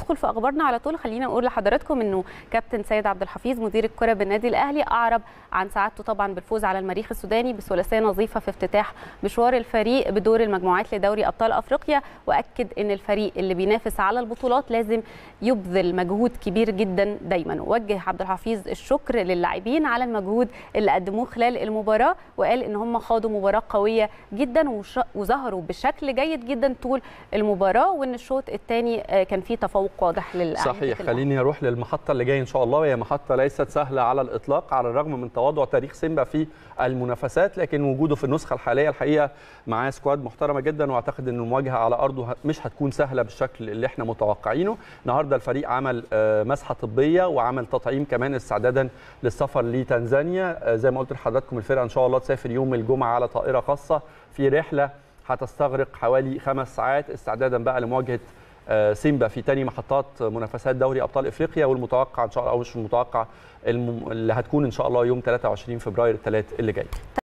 ندخل في اخبارنا على طول خلينا نقول لحضراتكم انه كابتن سيد عبد الحفيظ مدير الكره بالنادي الاهلي اعرب عن سعادته طبعا بالفوز على المريخ السوداني بثلاثيه نظيفه في افتتاح مشوار الفريق بدور المجموعات لدوري ابطال افريقيا واكد ان الفريق اللي بينافس على البطولات لازم يبذل مجهود كبير جدا دايما وجه عبد الحفيظ الشكر للاعبين على المجهود اللي قدموه خلال المباراه وقال ان هم خاضوا مباراه قويه جدا وظهروا بشكل جيد جدا طول المباراه وان الشوط الثاني كان فيه تفوق واضح للاعبين صحيح خليني اروح للمحطه اللي جايه ان شاء الله وهي محطه ليست سهله على الاطلاق على الرغم من تواضع تاريخ سيمبا في المنافسات لكن وجوده في النسخه الحاليه الحقيقه معاه سكواد محترمه جدا واعتقد ان المواجهه على ارضه مش هتكون سهله بالشكل اللي احنا متوقعينه النهارده الفريق عمل مسحه طبيه وعمل تطعيم كمان استعدادا للسفر لتنزانيا زي ما قلت لحضراتكم الفرقه ان شاء الله تسافر يوم الجمعه على طائره خاصه في رحله هتستغرق حوالي خمس ساعات استعدادا بقى لمواجهه سيمبا في تاني محطات منافسات دوري ابطال افريقيا والمتوقع ان شاء الله او مش المتوقع اللي هتكون ان شاء الله يوم 23 فبراير الثلاث اللي جاي